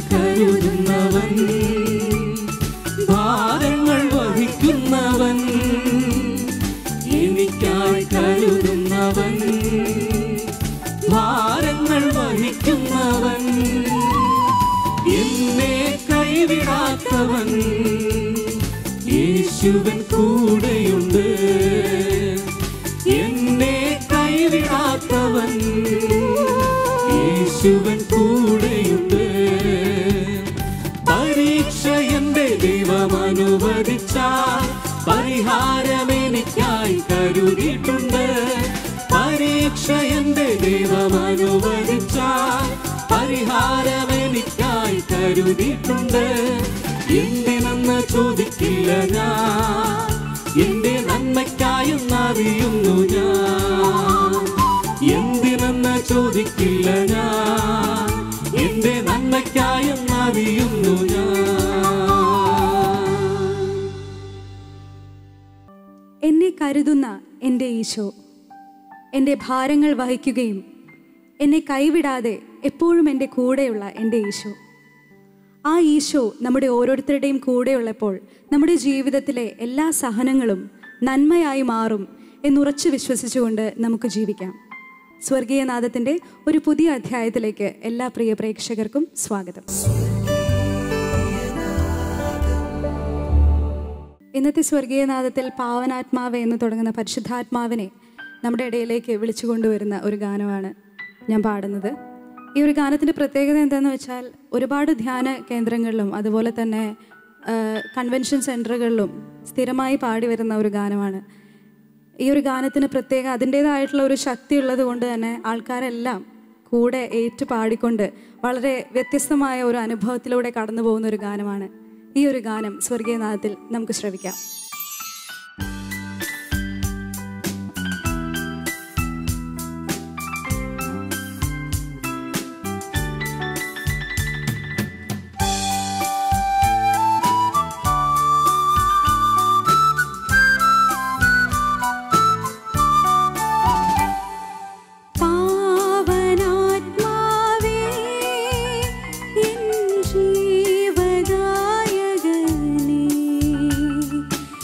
കരുതുന്നവൻ ഭാരങ്ങൾ വഹിക്കുന്നവൻ എനിക്കായി കരുതുന്നവൻ ഭാരങ്ങൾ വഹിക്കുന്നവൻ എന്നെ കൈവിടാത്തവൻ യേശുവൻ കൂടെയുണ്ട് എന്നെ കൈവിടാത്തവൻ യേശുവൻ കൂടെയുണ്ട് പരീക്ഷ എന്റെ ദൈവം അനുവദിച്ചാൽ പരിഹാരം എനിക്കായി കരുതിയിട്ടുണ്ട് പരീക്ഷ എന്റെ ദൈവം അനുവദിച്ചാൽ പരിഹാരം എനിക്കായി കരുതിയിട്ടുണ്ട് എന്തിനെന്ന് ചോദിക്കില്ല ഞാൻ എന്റെ നന്മയ്ക്കായെന്നറിയുന്നു ഞാൻ എന്തിനെന്ന് ചോദിക്കില്ല ഞാൻ എന്റെ നന്മയ്ക്കായെന്നറിയുന്നു ഞാൻ എന്നെ കരുതുന്ന എൻ്റെ ഈശോ എൻ്റെ ഭാരങ്ങൾ വഹിക്കുകയും എന്നെ കൈവിടാതെ എപ്പോഴും എൻ്റെ കൂടെയുള്ള എൻ്റെ ഈശോ ആ ഈശോ നമ്മുടെ ഓരോരുത്തരുടെയും കൂടെയുള്ളപ്പോൾ നമ്മുടെ ജീവിതത്തിലെ എല്ലാ സഹനങ്ങളും നന്മയായി മാറും എന്നുറച്ചു വിശ്വസിച്ചുകൊണ്ട് നമുക്ക് ജീവിക്കാം സ്വർഗീയനാഥത്തിൻ്റെ ഒരു പുതിയ അധ്യായത്തിലേക്ക് എല്ലാ പ്രിയ പ്രേക്ഷകർക്കും സ്വാഗതം ഇന്നത്തെ സ്വർഗീയനാഥത്തിൽ പാവനാത്മാവ് എന്ന് തുടങ്ങുന്ന പരിശുദ്ധാത്മാവിനെ നമ്മുടെ ഇടയിലേക്ക് വിളിച്ചു കൊണ്ടുവരുന്ന ഒരു ഗാനമാണ് ഞാൻ പാടുന്നത് ഈ ഒരു ഗാനത്തിൻ്റെ പ്രത്യേകത എന്താണെന്ന് വെച്ചാൽ ഒരുപാട് ധ്യാന കേന്ദ്രങ്ങളിലും അതുപോലെ തന്നെ ആ, കൺവെൻഷൻ സെൻറ്ററുകളിലും സ്ഥിരമായി പാടി വരുന്ന ഒരു ഗാനമാണ് ഈ ഒരു ഗാനത്തിന് പ്രത്യേക അതിൻ്റേതായിട്ടുള്ള ഒരു ശക്തി ഉള്ളത് കൊണ്ട് തന്നെ ആൾക്കാരെല്ലാം കൂടെ ഏറ്റു പാടിക്കൊണ്ട് വളരെ വ്യത്യസ്തമായ ഒരു അനുഭവത്തിലൂടെ കടന്നു പോകുന്ന ഒരു ഗാനമാണ് ഈ ഒരു ഗാനം സ്വർഗീയനാഥത്തിൽ നമുക്ക് ശ്രവിക്കാം പാവനാത്മാവേ എൻ ജീവദായകനേ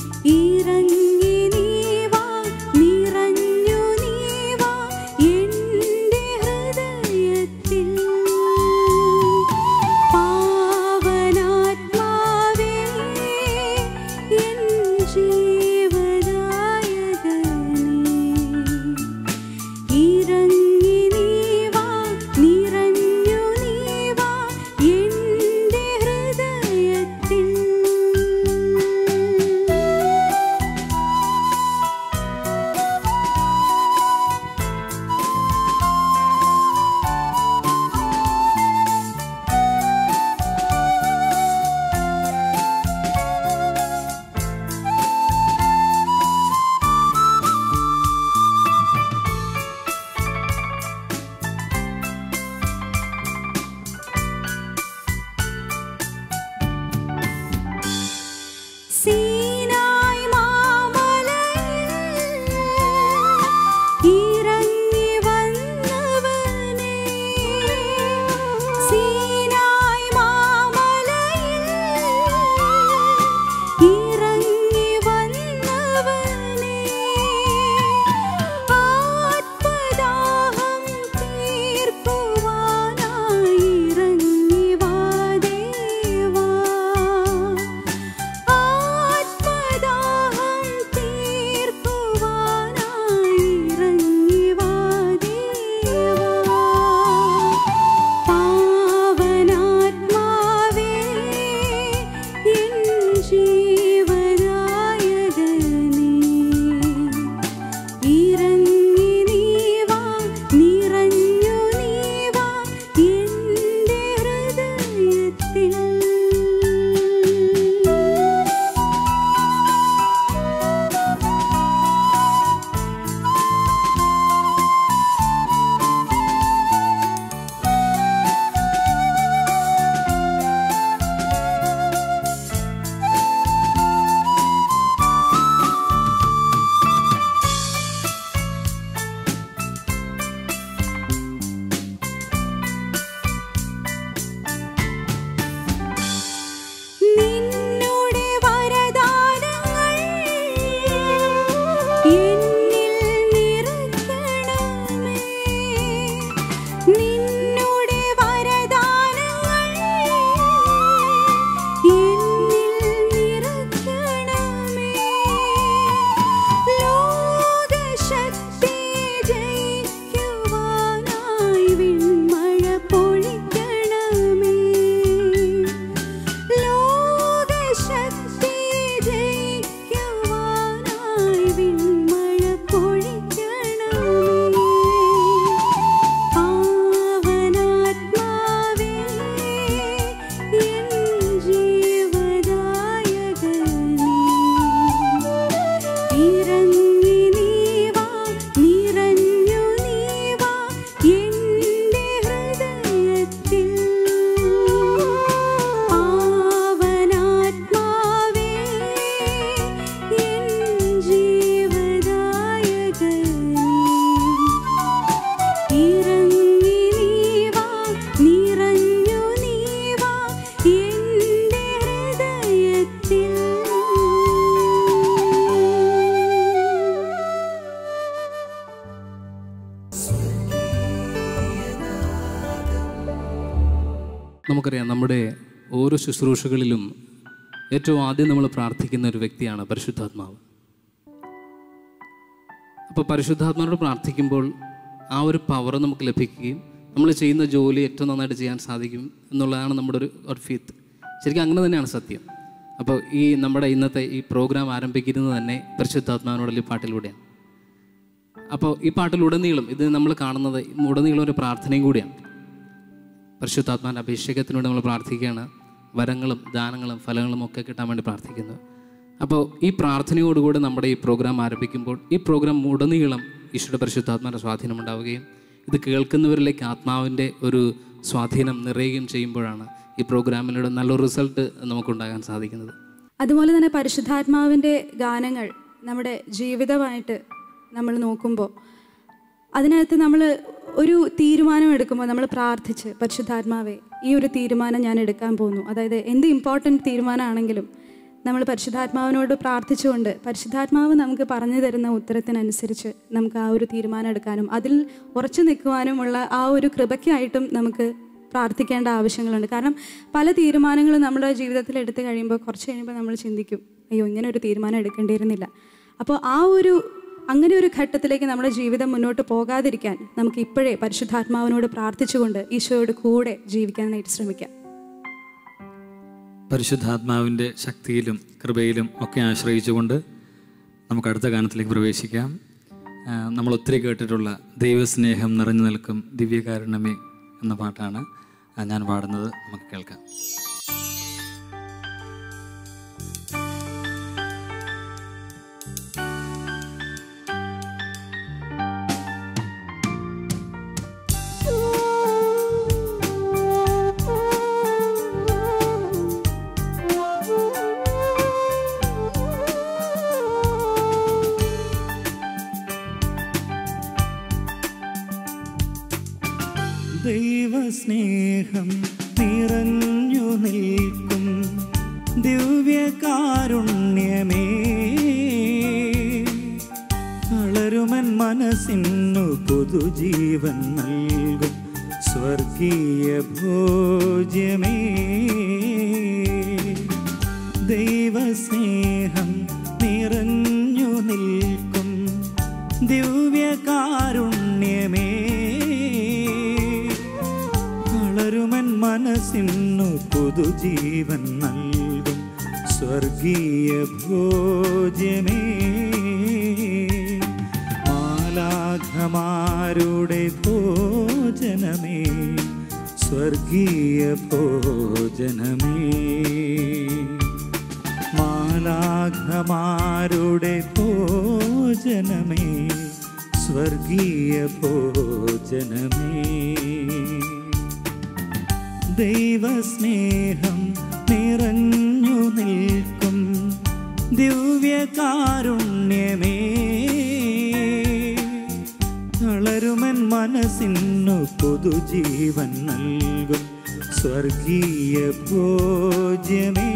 നമുക്കറിയാം നമ്മുടെ ഓരോ ശുശ്രൂഷകളിലും ഏറ്റവും ആദ്യം നമ്മൾ പ്രാർത്ഥിക്കുന്ന ഒരു വ്യക്തിയാണ് പരിശുദ്ധാത്മാവ് അപ്പോൾ പരിശുദ്ധാത്മാവോട് പ്രാർത്ഥിക്കുമ്പോൾ ആ ഒരു പവർ നമുക്ക് ലഭിക്കുകയും നമ്മൾ ചെയ്യുന്ന ജോലി ഏറ്റവും നന്നായിട്ട് ചെയ്യാൻ സാധിക്കും എന്നുള്ളതാണ് നമ്മുടെ ഒരു ഒരു ഫീത്ത് ശരിക്കും അങ്ങനെ തന്നെയാണ് സത്യം അപ്പോൾ ഈ നമ്മുടെ ഇന്നത്തെ ഈ പ്രോഗ്രാം ആരംഭിക്കുന്നത് തന്നെ പരിശുദ്ധാത്മാവിനോടുള്ള ഈ പാട്ടിലൂടെയാണ് അപ്പോൾ ഈ പാട്ടിലുടനീളം ഇത് നമ്മൾ കാണുന്നത് ഉടനീളം ഒരു പ്രാർത്ഥനയും കൂടിയാണ് പരിശുദ്ധാത്മാൻ്റെ അഭിഷേകത്തിനോട് നമ്മൾ പ്രാർത്ഥിക്കുകയാണ് വരങ്ങളും ദാനങ്ങളും ഫലങ്ങളും ഒക്കെ കിട്ടാൻ വേണ്ടി പ്രാർത്ഥിക്കുന്നു അപ്പോൾ ഈ പ്രാർത്ഥനയോടുകൂടി നമ്മുടെ ഈ പ്രോഗ്രാം ആരംഭിക്കുമ്പോൾ ഈ പ്രോഗ്രാം ഉടനീളം ഈശ്വര പരിശുദ്ധാത്മാൻ്റെ സ്വാധീനം ഉണ്ടാവുകയും ഇത് കേൾക്കുന്നവരിലേക്ക് ആത്മാവിൻ്റെ ഒരു സ്വാധീനം നിറയുകയും ചെയ്യുമ്പോഴാണ് ഈ പ്രോഗ്രാമിലൂടെ നല്ലൊരു റിസൾട്ട് നമുക്കുണ്ടാകാൻ സാധിക്കുന്നത് അതുപോലെ തന്നെ പരിശുദ്ധാത്മാവിൻ്റെ ഗാനങ്ങൾ നമ്മുടെ ജീവിതമായിട്ട് നമ്മൾ നോക്കുമ്പോൾ അതിനകത്ത് നമ്മൾ ഒരു തീരുമാനം എടുക്കുമ്പോൾ നമ്മൾ പ്രാർത്ഥിച്ച് പരിശുദ്ധാത്മാവെ ഈ ഒരു തീരുമാനം ഞാൻ എടുക്കാൻ പോകുന്നു അതായത് എന്ത് ഇമ്പോർട്ടൻറ്റ് തീരുമാനമാണെങ്കിലും നമ്മൾ പരിശുദ്ധാത്മാവിനോട് പ്രാർത്ഥിച്ചുകൊണ്ട് പരിശുദ്ധാത്മാവ് നമുക്ക് പറഞ്ഞു തരുന്ന ഉത്തരത്തിനനുസരിച്ച് നമുക്ക് ആ ഒരു തീരുമാനം എടുക്കാനും അതിൽ ഉറച്ചു നിൽക്കുവാനുമുള്ള ആ ഒരു കൃപയ്ക്കായിട്ടും നമുക്ക് പ്രാർത്ഥിക്കേണ്ട ആവശ്യങ്ങളുണ്ട് കാരണം പല തീരുമാനങ്ങളും നമ്മുടെ ജീവിതത്തിൽ എടുത്തു കഴിയുമ്പോൾ കുറച്ച് കഴിയുമ്പോൾ നമ്മൾ ചിന്തിക്കും അയ്യോ ഇങ്ങനെ ഒരു തീരുമാനം എടുക്കേണ്ടിയിരുന്നില്ല അപ്പോൾ ആ ഒരു അങ്ങനെ ഒരു ഘട്ടത്തിലേക്ക് നമ്മുടെ ജീവിതം മുന്നോട്ട് പോകാതിരിക്കാൻ നമുക്ക് ഇപ്പോഴേ പരിശുദ്ധാത്മാവിനോട് പ്രാർത്ഥിച്ചുകൊണ്ട് ഈശോയോട് കൂടെ ജീവിക്കാനായിട്ട് ശ്രമിക്കാം പരിശുദ്ധാത്മാവിൻ്റെ ശക്തിയിലും കൃപയിലും ഒക്കെ ആശ്രയിച്ചുകൊണ്ട് നമുക്ക് അടുത്ത ഗാനത്തിലേക്ക് പ്രവേശിക്കാം ആ, നമ്മൾ ഒത്തിരി കേട്ടിട്ടുള്ള ദൈവസ്നേഹം നിറഞ്ഞു നിൽക്കും ദിവ്യകാരുണ്യമേ എന്ന പാട്ടാണ് ആ, ഞാൻ പാടുന്നത് നമുക്ക് കേൾക്കാം ദൈവസ്നേഹം നിറഞ്ഞു നിൽക്കും ദിവ്യകാരുണ്യമേ വളരുമൻ മനസ്സിനു പുതുജീവൻ നൽകും സ്വർഗീയ ഭോജ്യമേ ദൈവസ്നേഹം നിറഞ്ഞു നിൽക്കും ദിവ്യകാരുണ്യമേ വളരുമൻ മനസ്സിനു പുതുജീവൻ നൽകും സ്വർഗീയ ഭോജ്യമേ മാലാഖമാരുടെ ഭോജനമേ സ്വർഗീയ ഭോജനമേ മാലാഖമാരുടെ ഭോജനമേ സ്വർഗീയ ഭോജനമേ ദൈവസ്നേഹം നിറഞ്ഞു നിൽക്കും ദിവ്യകാരുണ്യമേ തളരുമൻ മനസ്സിനു പുതുജീവൻ നൽകും സ്വർഗീയ ഭോജ്യമേ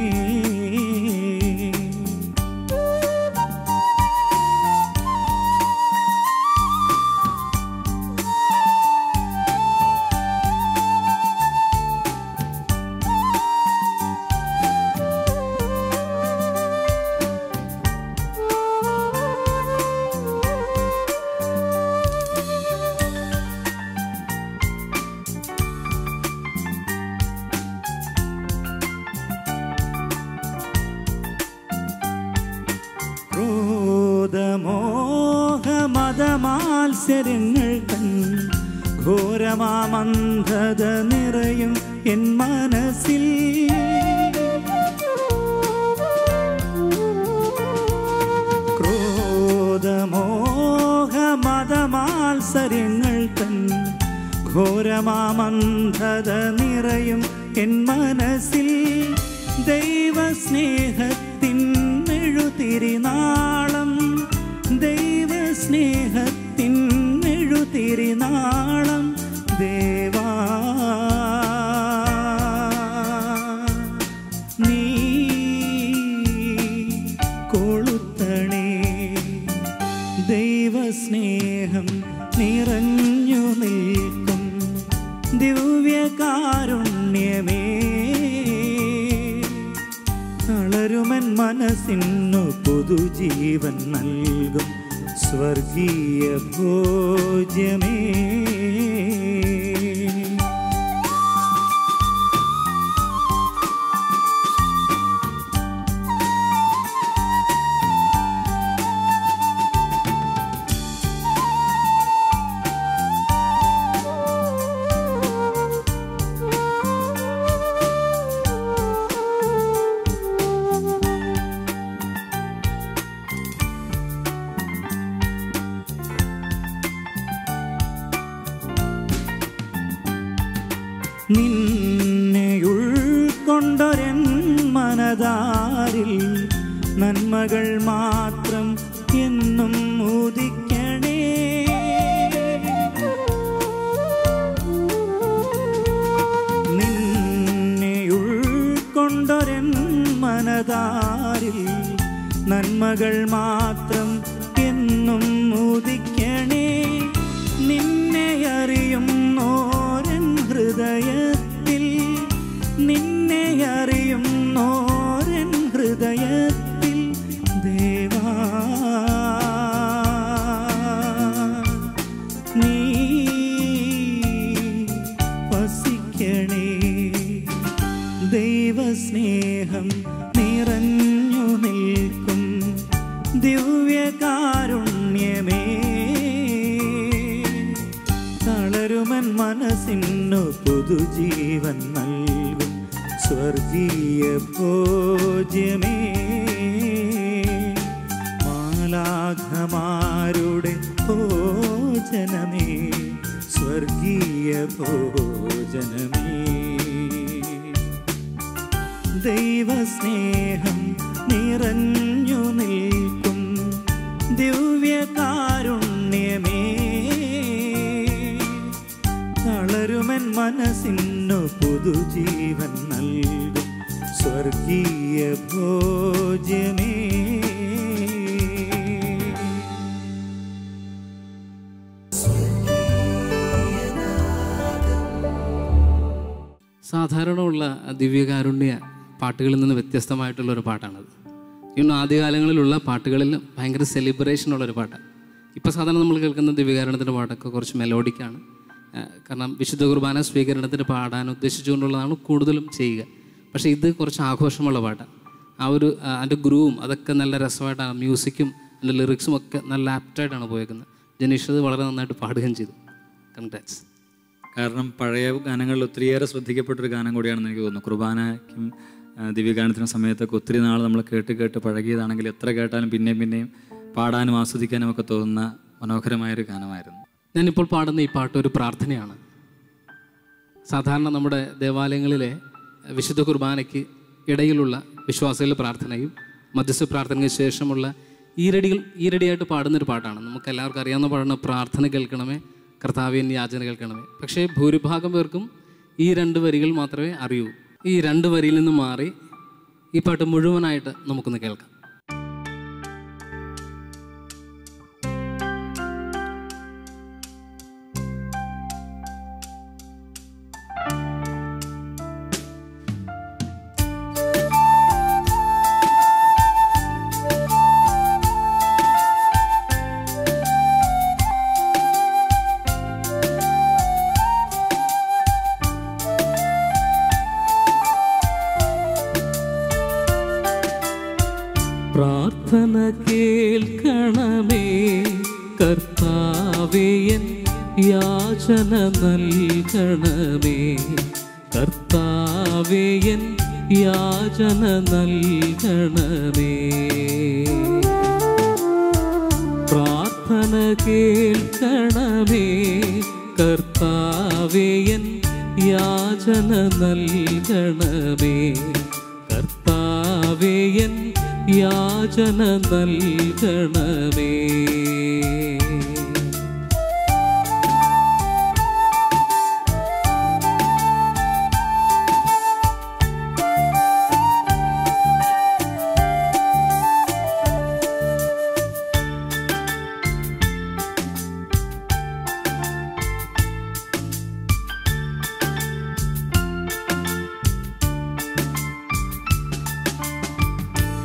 ക്രോധമോഹമതമാത്സര്യങ്ങൾ തൻ ഘോരമാമന്ധത നിറയും എൻ മനസ്സിൽ ക്രോധമോഹമതമാത്സര്യങ്ങൾ തൻ ഘോരമാമന്ധത നിറയും എൻ മനസ്സിൽ ദൈവസ്നേഹത്തിൻ എഴുതിരിനാളം ദൈവസ്നേഹത്തിൻ എഴുതിരിനാളം ദേവാ നീ കൊളുത്തണേ ദൈവസ്നേഹം നിറഞ്ഞു നിൽക്കും ദിവ ദിവ്യകാരുണ്യമേ തളരുമൻ മനസ്സിനു പുതുജീവൻ നൽകും സ്വർഗീയ ഭോജ്യമേ നിന്നെ ഉൾക്കൊണ്ടൊരൻ മനതാരിൽ നന്മകൾ മാത്രം എന്നും ഉദിക്കണേ നിന്നെ ഉൾക്കൊണ്ടൊരൻ മനതാരിൽ നന്മകൾ മാത്രം എന്നും ഉദിക്കണേ നിന്നെ അറിയുന്നോരൻ ഹൃദയത്തിൽ നിന്നെ അറിയുന്നോരൻ ഹൃദയത്തിൽ ദേവാ നീ വസിക്കണേ ദൈവസ്നേഹം നിറഞ്ഞു നിൽക്കും ദിവ്യകാരുണ്യമേ തളരുമൻ മനസ്സിനു പുതുജീവൻ നൽകും സ്വർഗീയ ഭോജ്യമേ മാലാഘമാരുടെ ഭോജനമേ സ്വർഗീയ ഭോജനമേ ദൈവസ്നേഹം നിറഞ്ഞു നിൽക്കും ദിവ്യകാരുണ്യമേ തളരുമൻ മനസ്സിനു പുതുജീവൻ നൽകും സ്വർഗീയ ഭോജ്യമേ സാധാരണ ഉള്ള ദിവ്യകാരുണ്യ പാട്ടുകളിൽ നിന്ന് വ്യത്യസ്തമായിട്ടുള്ള ഒരു പാട്ടാണത് ഇന്ന് ആദ്യകാലങ്ങളിലുള്ള പാട്ടുകളിൽ ഭയങ്കര സെലിബ്രേഷൻ ഉള്ളൊരു പാട്ടാണ് ഇപ്പോൾ സാധാരണ നമ്മൾ കേൾക്കുന്ന ദിവ്യകാരുണ്യത്തിൻ്റെ പാട്ടൊക്കെ കുറച്ച് മെലോഡിക്കാണ് ആ, കാരണം വിശുദ്ധ കുർബാന സ്വീകരണത്തിന് പാടാൻ ഉദ്ദേശിച്ചുകൊണ്ടുള്ളതാണ് കൂടുതലും ചെയ്യുക പക്ഷേ ഇത് കുറച്ച് ആഘോഷമുള്ള പാട്ടാണ് ആ ഒരു ആ, അതിൻ്റെ ഗ്രൂവും അതൊക്കെ നല്ല രസമായിട്ടാണ് മ്യൂസിക്കും അതിൻ്റെ ലിറിക്സും ഒക്കെ നല്ല ആപ്റ്റായിട്ടാണ് പോയേക്കുന്നത് ജനീഷ് അത് വളരെ നന്നായിട്ട് പാടുകയും ചെയ്തു കൺഗ്രാറ്റ്സ് കാരണം പഴയ ഗാനങ്ങളിൽ ഒത്തിരിയേറെ ശ്രദ്ധിക്കപ്പെട്ടൊരു ഗാനം കൂടിയാണെന്ന് എനിക്ക് തോന്നുന്നു കുർബാനയ്ക്കും ആ, ദിവ്യഗാനത്തിനും സമയത്തൊക്കെ ഒത്തിരി നാൾ നമ്മൾ കേട്ട് കേട്ട് പഴകിയതാണെങ്കിൽ എത്ര കേട്ടാലും പിന്നെയും പിന്നെയും പാടാനും ആസ്വദിക്കാനും ഒക്കെ തോന്നുന്ന മനോഹരമായൊരു ഗാനമായിരുന്നു ഞാനിപ്പോൾ പാടുന്ന ഈ പാട്ട് ഒരു പ്രാർത്ഥനയാണ് സാധാരണ നമ്മുടെ ദേവാലയങ്ങളിലെ വിശുദ്ധ കുർബാനയ്ക്ക് ഇടയിലുള്ള വിശ്വാസികളുടെ പ്രാർത്ഥനയും മധ്യസ്ഥ പ്രാർത്ഥനയ്ക്ക് ശേഷമുള്ള ഈരടികൾ ഈരടിയായിട്ട് പാടുന്നൊരു പാട്ടാണ് നമുക്ക് എല്ലാവർക്കും അറിയാവുന്ന പാടാണ് പ്രാർത്ഥന കേൾക്കണമേ കർത്താവിൻ യാചന കേൾക്കണമേ പക്ഷേ ഭൂരിഭാഗം പേർക്കും ഈ രണ്ട് വരികൾ മാത്രമേ അറിയൂ ഈ രണ്ട് വരിയിൽ നിന്ന് മാറി ഈ പാട്ട് മുഴുവനായിട്ട് നമുക്കൊന്ന് കേൾക്കാം പ്രാർത്ഥന കേൾക്കണമേ കർത്താവേയൻ യാചന നൽകണമേ കർത്താവേയൻ യാചന നൽകണമേ പ്രാർത്ഥന കേൾക്കണമേ കർത്താവേയൻ യാചന നൽകണമേ കർത്താവേയൻ യാചന നൽകണമേ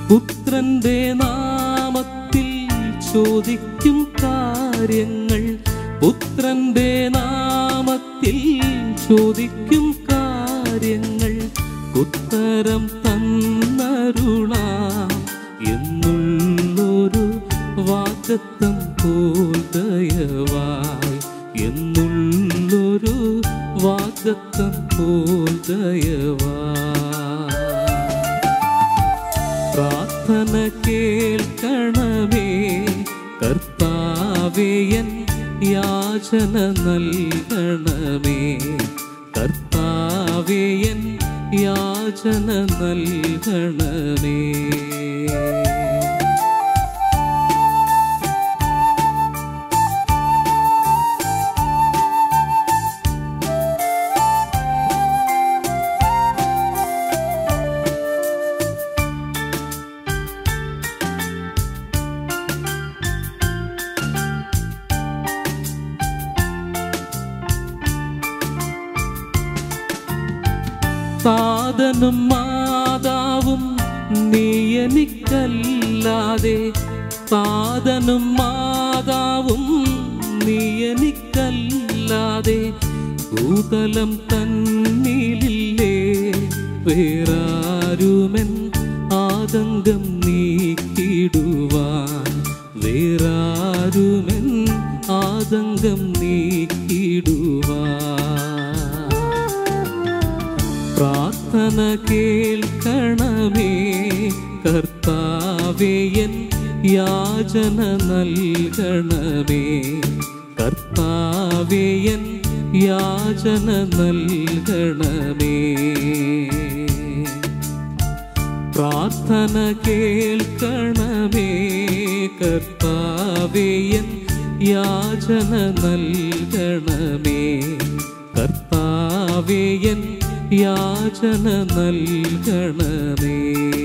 പുത്രന്റെ നാമത്തിൽ ചോദിക്കും കാര്യങ്ങൾ പുത്രന്റെ നാമത്തിൽ ചോദിക്കും കാര്യങ്ങൾ ഉത്തരം തന്നരുളാം എന്നുള്ളൊരു വാക്തത്വം പോൽ ദയവായി എന്നുള്ളൊരു വാക്തത്വം പോൽ ദയവായി പ്രാർത്ഥന കേൾക്കണമേ കർത്താവേയൻ യാചന നൽകണമേ കർത്താവേയൻ യാചന നൽകണമേ താതനും മാതാവും നീ എനിക്കല്ലാതെ താതനും മാതാവും നീ എനിക്കല്ലാതെ ഭൂതലം തന്നിലില്ലേ വേറാരുമൻ ആതങ്കം നീക്കിടുവാൻ വേറാരുമൻ ആതങ്കം നീക്കിടുവാൻ പ്രാർത്ഥന കേൾക്കണമേ കർത്താവേയൻ യാചന നൽകണമേ കർത്താവേയൻ യാചന നൽകണമേ പ്രാർത്ഥന കേൾക്കണമേ കർത്താവേയൻ യാചന നൽകണമേ കർത്താവേയൻ യാചന നൽകണമേ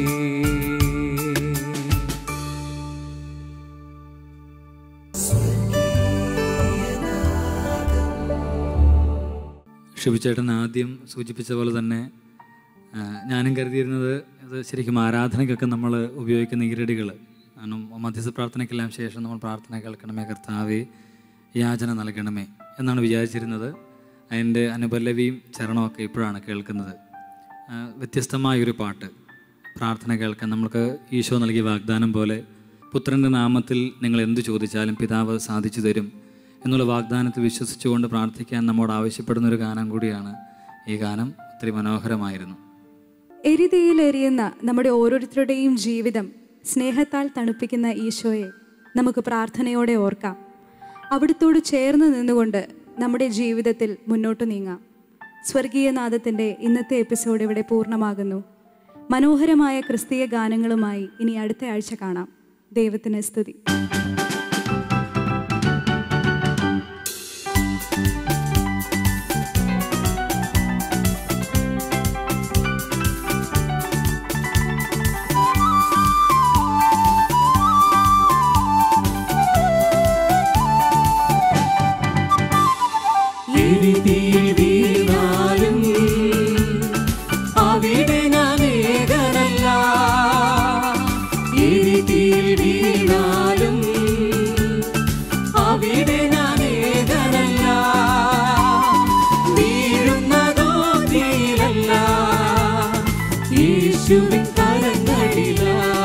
ഷിബിച്ചേട്ടൻ ആദ്യം സൂചിപ്പിച്ച പോലെ തന്നെ ആ, ഞാനും കരുതിയിരുന്നത് ഇത് ശരിക്കും ആരാധനയ്ക്കൊക്കെ നമ്മൾ ഉപയോഗിക്കുന്ന ഈരടികൾ കാരണം മധ്യസ്ഥ പ്രാർത്ഥനയ്ക്കെല്ലാം ശേഷം നമ്മൾ പ്രാർത്ഥന കേൾക്കണമേ കർത്താവേ യാചന നൽകണമേ എന്നാണ് വിചാരിച്ചിരുന്നത് അതിൻ്റെ അനുപല്ലവിയും ചരണമൊക്കെ ഇപ്പോഴാണ് കേൾക്കുന്നത് ആ, വ്യത്യസ്തമായൊരു പാട്ട് പ്രാർത്ഥന കേൾക്കാൻ നമുക്ക് ഈശോ നൽകിയ വാഗ്ദാനം പോലെ പുത്രൻ്റെ നാമത്തിൽ നിങ്ങൾ എന്തു ചോദിച്ചാലും പിതാവ് സാധിച്ചു തരും എന്നുള്ള വാഗ്ദാനത്തിൽ വിശ്വസിച്ചുകൊണ്ട് പ്രാർത്ഥിക്കാൻ നമ്മോട് ആവശ്യപ്പെടുന്ന ഒരു ഗാനം കൂടിയാണ് ഈ ഗാനം ഒത്തിരി മനോഹരമായിരുന്നു എരിതയിൽ എരിയുന്ന നമ്മുടെ ഓരോരുത്തരുടെയും ജീവിതം സ്നേഹത്താൽ തണുപ്പിക്കുന്ന ഈശോയെ നമുക്ക് പ്രാർത്ഥനയോടെ ഓർക്കാം അവിടുത്തോട് ചേർന്ന് നിന്നുകൊണ്ട് നമ്മുടെ ജീവിതത്തിൽ മുന്നോട്ട് നീങ്ങാം സ്വർഗീയനാഥത്തിൻ്റെ ഇന്നത്തെ എപ്പിസോഡ് ഇവിടെ പൂർണ്ണമാകുന്നു മനോഹരമായ ക്രിസ്തീയ ഗാനങ്ങളുമായി ഇനി അടുത്ത ആഴ്ച കാണാം ദൈവത്തിന് സ്തുതി എഴുതിയിൽ വീണാലും അവിടെ ഞാൻ ഏകനല്ല എഴുതിയിൽ വീണാലും അവിടെ ഞാൻ ഏകനല്ല വീഴുന്നതോ തീരല്ല യേശുവിൻ കരങ്ങളില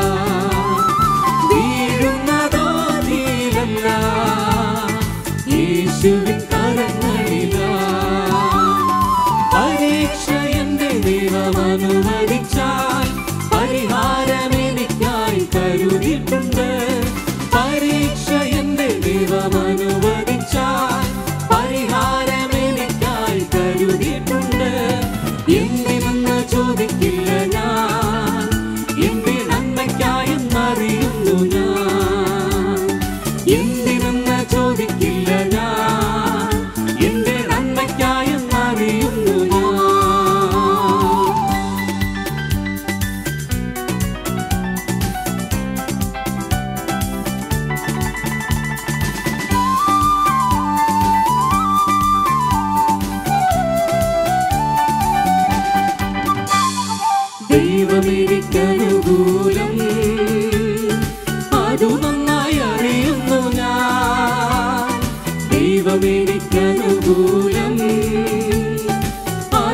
വീഴുന്നതോ തീരല്ല യേശുവിൻ കരങ്ങളില പരീക്ഷ എന്റെ ദൈവം അനുവദിച്ചാൽ പരിഹാരം എനിക്കായി കരുതിയിട്ടുണ്ട് പരീക്ഷ എന്റെ ദൈവം അനുവദിച്ചാൽ പരിഹാരം എനിക്കായി കരുതിയിട്ടുണ്ട് എന്തിനെന്ന് ചോദിക്കില്ല ഞാൻ എന്റെ നന്മയ്ക്കായെന്നറിയുന്നു ഞാൻ എന്തിനെന്ന് ചോദിക്കില്ല ഞാൻ എന്റെ നന്മയ്ക്കായെന്നറിയുന്നു ഞാൻ ദൈവമെനിക്കനുകൂലം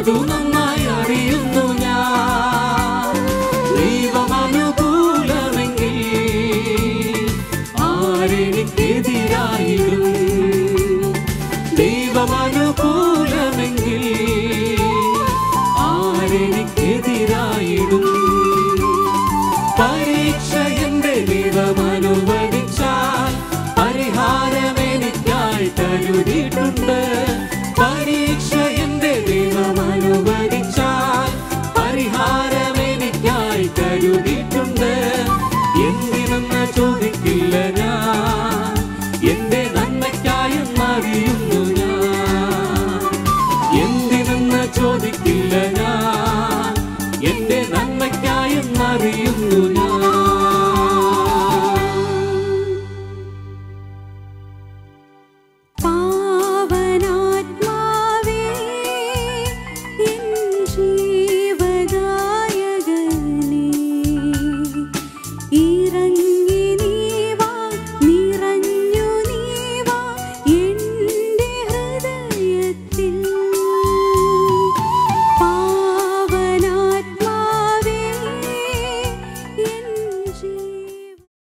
അതു നന്നായി അറിയുന്നു ഞാൻ ദൈവമനുകൂലമെങ്കിൽ ആരെനിക്കെതിരായിടും ദൈവമനുകൂലമെങ്കിൽ ആരെനിക്കെതിരായിടും പരീക്ഷ എന്റെ ദൈവമനുവദിച്ചാൽ പരിഹാരം എനിക്കായി കരുതിയിട്ടുണ്ട് പരീക്ഷ എന്റെ ദൈവമനുവദിച്ചാൽ പരിഹാരം എനിക്കായി കരുതിയിട്ടുണ്ട് എന്തിനെന്ന് ചോദിക്കില്ല ഞാൻ എന്റെ നന്മയ്ക്കായെന്നറിയുന്നു ഞാൻ എന്തിനെന്ന് ചോദിക്കില്ല ഞാൻ എന്റെ നന്മയ്ക്കായെന്നറിയുന്നു ഞാൻ